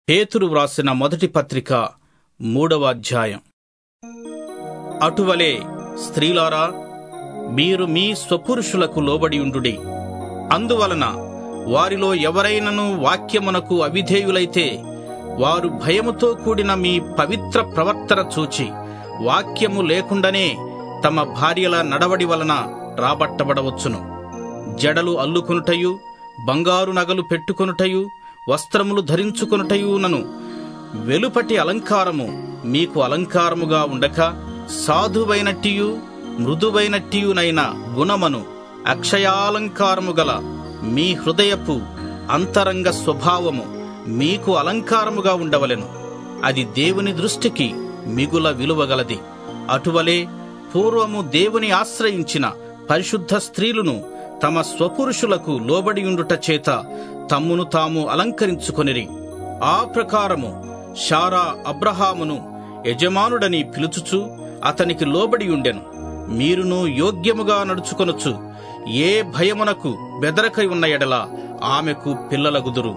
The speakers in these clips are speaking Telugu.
పేతురు వ్రాసిన మొదటి పత్రిక మూడవ అధ్యాయం అటువలే స్త్రీలారా మీరు మీ స్వపురుషులకు లోబడియుండుడి అందువలన వారిలో ఎవరైనను వాక్యమునకు అవిధేయులైతే వారు భయముతో కూడిన మీ పవిత్ర ప్రవర్తన చూచి వాక్యము లేకుండానే తమ భార్యల నడవడి వలన రాబట్టబడవచ్చును జడలు అల్లుకొనుటయు బంగారు నగలు పెట్టుకొనుటయు వస్త్రములు ధరించుకొనుటయునను వెలుపటి అలంకారము మీకు అలంకారముగా ఉండక సాధువైనట్టియు మృదువైనట్టియునైన గుణమను అక్షయాలంకారము గల మీ హృదయపు అంతరంగ స్వభావము మీకు అలంకారముగా ఉండవలెను అది దేవుని దృష్టికి మిగుల విలువగలది అటువలే పూర్వము దేవుని ఆశ్రయించిన పరిశుద్ధ స్త్రీలను తమ స్వపురుషులకు లోబడియుండుట చేత తమ్మును తాము అలంకరించుకొనిరి ఆ ప్రకారము షారా అబ్రహామును యజమానుడని పిలుచుచు అతనికి లోబడి ఉండెను మీరును యోగ్యముగా నడుచుకొనొచ్చు ఏ భయమునకు బెదరకై ఉన్న ఎడల ఆమెకు పిల్లలగుదురు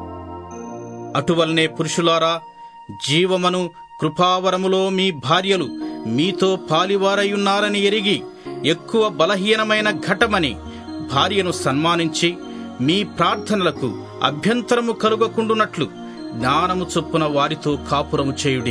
అటువలనే పురుషులారా జీవమను కృపావరములో మీ భార్యలు మీతో పాలివారయున్నారని ఎరిగి ఎక్కువ బలహీనమైన ఘటమని భార్యను సన్మానించి మీ ప్రార్థనలకు అభ్యంతరము కలుగకుండునట్లు జ్ఞానము చొప్పున వారితో కాపురము చేయుడి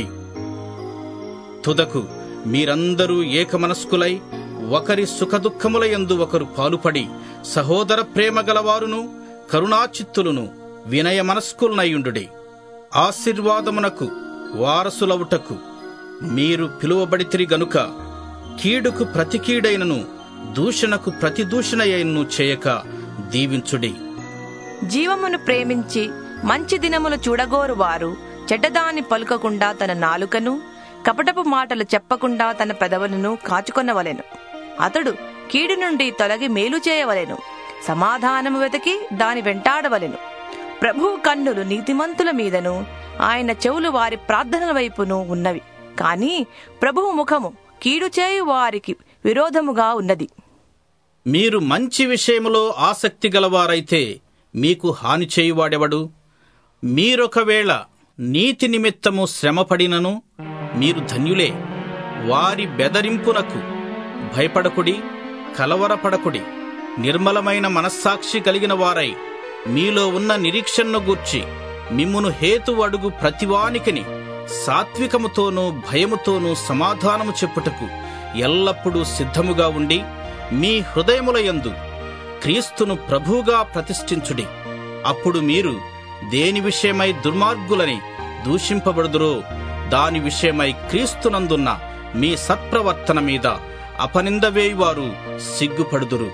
తుదకు మీరందరూ ఏకమనస్కులై ఒకరి సుఖదుఖములయందు ఒకరు పాలుపడి సహోదర ప్రేమ గలవారును కరుణాచిత్తులను వినయ మనస్కులనయుండుడి ఆశీర్వాదమునకు వారసులవుటకు మీరు పిలువబడితిరి గనుక కీడుకు ప్రతి కీడైనను దూషణకు ప్రతి దూషణయైనను చేయక దీవించుడి జీవమును ప్రేమించి మంచి దినములు చూడగోరు వారు చెడ్డదాన్ని పలుకకుండా తన నాలుకను కపటపు మాటలు చెప్పకుండా తన పెదవులను కాచుకొనవలెను అతడు కీడు నుండి తొలగి మేలు చేయవలెను సమాధానము వెతికి దాని వెంటాడవలెను ప్రభు కన్నులు నీతిమంతుల మీదను ఆయన చెవులు వారి ప్రార్థనల వైపును ఉన్నవి కాని ప్రభువు ముఖము కీడు చేయు వారికి విరోధముగా ఉన్నది మీరు మంచి విషయములో ఆసక్తి గలవారైతే మీకు హాని చేయువాడెవడు మీరొకవేళ నీతి నిమిత్తము శ్రమపడినను మీరు ధన్యులే వారి బెదరింపునకు భయపడకుడి కలవరపడకుడి నిర్మలమైన మనస్సాక్షి కలిగిన వారై మీలో ఉన్న నిరీక్షణను గూర్చి మిమ్మును హేతు అడుగు ప్రతివానికిని సాత్వికముతోనూ భయముతోనూ సమాధానము చెప్పుటకు ఎల్లప్పుడూ సిద్ధముగా ఉండి మీ హృదయములయందు క్రీస్తును ప్రభువుగా ప్రతిష్ఠించుడి అప్పుడు మీరు దేని విషయమై దుర్మార్గులని దూషింపబడుదురో దాని విషయమై క్రీస్తునందున్న మీ సత్ప్రవర్తన మీద అపనిందవేయువారు సిగ్గుపడుదురు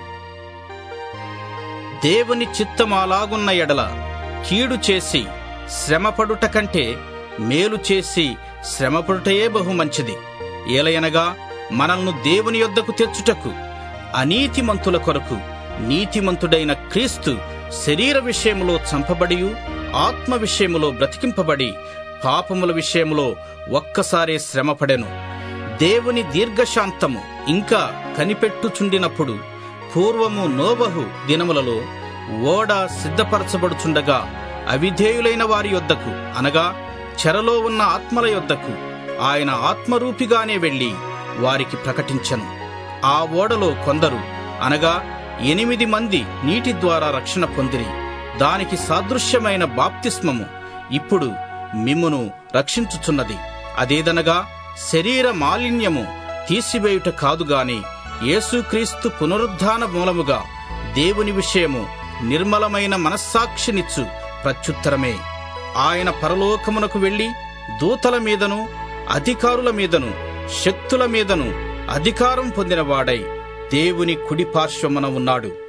దేవుని చిత్తమాలాగున్న ఎడల కీడు చేసి శ్రమపడుట కంటే మేలు చేసి శ్రమపడుటయే బహు మంచిది ఏలయనగా మనల్ని దేవుని యొద్దకు తెచ్చుటకు అనీతిమంతుల కొరకు నీతిమంతుడైన క్రీస్తు శరీర విషయములో చంపబడియు ఆత్మ విషయములో బ్రతికింపబడి పాపముల విషయములో ఒక్కసారే శ్రమపడెను దేవుని దీర్ఘశాంతము ఇంకా కనిపెట్టుచుండినప్పుడు పూర్వము నోబహు దినములలో ఓడ సిద్ధపరచబడుచుండగా అవిధేయులైన వారి యొద్దకు అనగా చెరలో ఉన్న ఆత్మల యొద్దకు ఆయన ఆత్మరూపిగానే వెళ్లి వారికి ప్రకటించను ఆ ఓడలో కొందరు అనగా ఎనిమిది మంది నీటి ద్వారా రక్షణ పొందిరి దానికి సాదృశ్యమైన బాప్తిస్మము ఇప్పుడు మిమ్మును రక్షించుచున్నది అదేదనగా శరీర మాలిన్యము తీసివేయుట కాదుగాని యేసుక్రీస్తు పునరుద్ధాన మూలముగా దేవుని విషయము నిర్మలమైన మనస్సాక్షినిచ్చు ప్రత్యుత్తరమే ఆయన పరలోకమునకు వెళ్లి దూతల మీదను అధికారుల మీదను శక్తుల మీదను అధికారం పొందినవాడై దేవుని కుడి పార్శ్వమున ఉన్నాడు